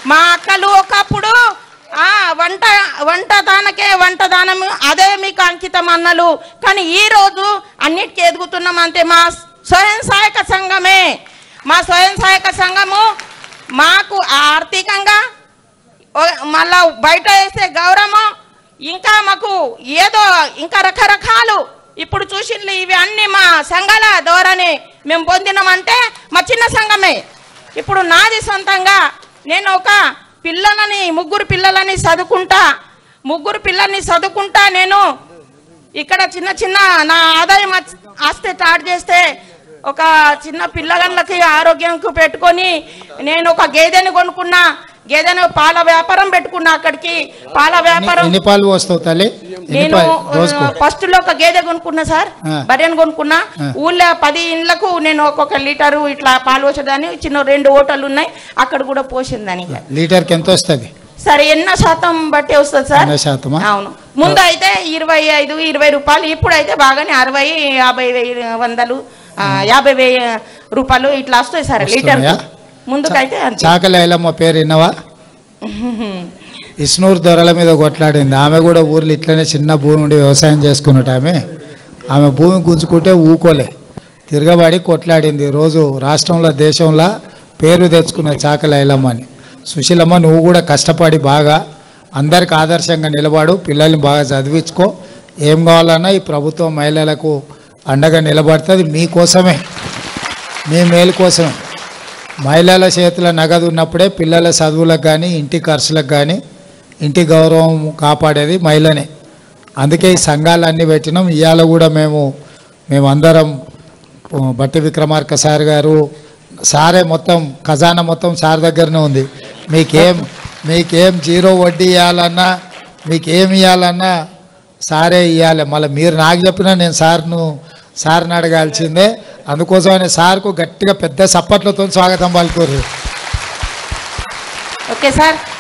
మా అక్కలు ఒకప్పుడు ఆ వంట వంట దానకే వంట దానం అదే మీకు అంకితం అన్నలు కానీ ఈ రోజు అన్నిటికీ ఎదుగుతున్నాం అంతే మా స్వయం సహాయక సంఘమే మా స్వయం సహాయక సంఘము మాకు ఆర్థికంగా ఓ- మళ్ళా బయట వేసే గౌరవం ఇంకా మాకు ఏదో ఇంకా రకరకాలు ఇప్పుడు చూసిండ్లు ఇవి అన్ని మా సంఘాల ద్వారానే మేము పొందినామంటే మా చిన్న సంఘమే ఇప్పుడు నాది సొంతంగా నేను ఒక పిల్లలని ముగ్గురు పిల్లలని చదువుకుంటా ముగ్గురు పిల్లల్ని చదువుకుంటా నేను ఇక్కడ చిన్న చిన్న నా ఆదాయం వచ్- ఆస్తే స్టార్ట్ చేస్తే ఒక చిన్న పిల్లగాళ్ళకి ఆరోగ్యంకు పెట్టుకొని నేను ఒక గేదెని కొనుక్కున్నా గేదెను పాల వ్యాపారం పెట్టుకున్నా అక్కడికి పాల వ్యాపారం ఎన్ని పాలు పోస్తావు తల్లి ఎన్ని నేను పాలు రోజుకు ఫస్ట్ లో ఒక గేదె కొనుక్కున్నా సార్ ఆ. బర్రెను కొనుక్కున్నా ఆ. ఊళ్ళో పది ఇండ్లకు నేను ఒక్కొక్క లీటరు ఇట్లా పాలు పోసేదాన్ని చిన్న రెండు ఓటలు ఉన్నాయి అక్కడ కూడా పోసిందని లీటర్కి ఎంత వస్తుంది సరే ఎన్న శాతం బట్టి వస్తుంది సార్ ఎన్న శాతమా? అవును ముందు అయితే ఇరవై ఐదు ఇరవై రూపాయలు ఇప్పుడు అయితే బాగానే అరవై యాభై వెయ్యి వందలు ఆ, యాభై వెయ్యి రూపాయలు ఇట్లా వస్తాయి సార్ లీటర్ వస్తున్నాయా? ముందుకైతే అంతే చాకలి ఐలమ్మ పేరు విన్నవా ఇస్నూరు దొరల మీద కొట్లాడింది ఆమె కూడా ఊర్లో ఇట్లనే చిన్న భూమి ఉండి వ్యవసాయం చేసుకున్నట్టు ఆమె ఆమె భూమి గుంజుకుంటే ఊకోలే తిరగబడి కొట్లాడింది రోజు రాష్ట్రంలో దేశంలో పేరు తెచ్చుకున్న చాకలి ఐలమ్మ అని సుశీలమ్మ నువ్వు కూడా కష్టపడి బాగా అందరికి ఆదర్శంగా నిలబడు పిల్లల్ని బాగా చదివించుకో ఏం కావాలన్నా ఈ ప్రభుత్వం మహిళలకు అండగా నిలబడుతుంది మీకోసమే మీ మేలు కోసమే మహిళల చేతుల నగదు ఉన్నప్పుడే పిల్లల చదువులకు కానీ ఇంటి ఖర్చులకు కానీ ఇంటి గౌరవం కాపాడేది మహిళనే అందుకే ఈ సంఘాలన్నీ పెట్టినాం ఇవాళ కూడా మేము మేమందరం ఉ, బట్టి విక్రమార్క సార్ గారు సారే మొత్తం ఖజానా మొత్తం సార్ దగ్గరనే ఉంది మీకేం మీకేం జీరో వడ్డీ ఇవ్వాలన్నా మీకేం ఇవ్వాలన్నా సారే ఇవ్వాలి మళ్ళీ మీరు నాకు చెప్పినా నేను సార్ను సార్ని అడగాల్సిందే అందుకోసమని సార్కు గట్టిగా పెద్ద సప్పట్లతో స్వాగతం పలుకోరు ఓకే సార్